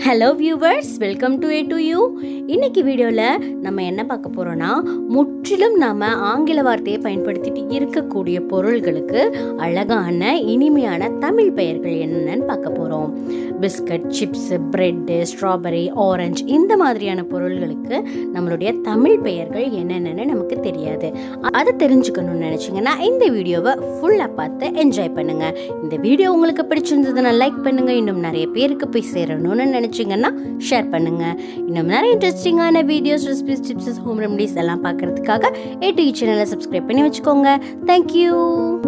hello viewers welcome to A to U இன்னைக்கு வீடியோவில் நம்ம என்ன பார்க்க போகிறோன்னா முற்றிலும் நாம் ஆங்கில வார்த்தையை பயன்படுத்திட்டு இருக்கக்கூடிய பொருள்களுக்கு அழகான இனிமையான தமிழ் பெயர்கள் என்னென்னு பார்க்க போகிறோம் biscuit chips bread strawberry orange இந்த மாதிரியான பொருள்களுக்கு நம்மளுடைய தமிழ் பெயர்கள் என்னென்னு நமக்கு தெரியாது அதை தெரிஞ்சுக்கணும்னு நினச்சிங்கன்னா இந்த வீடியோவை ஃபுல்லாக பார்த்து என்ஜாய் பண்ணுங்கள் இந்த வீடியோ உங்களுக்கு பிடிச்சிருந்ததுன்னா லைக் பண்ணுங்கள் இன்னும் நிறைய பேருக்கு போய் சேரணும்னு நினச்சிங்கன்னா ஷேர் பண்ணுங்கள் இன்னும் நிறைய இன்ட்ரெஸ்டிங்கான videos recipes tips home remedies எல்லாம் பார்க்குறதுக்காக ஏ டி சேனலை சப்ஸ்கிரைப் பண்ணி வச்சுக்கோங்க தேங்க்யூ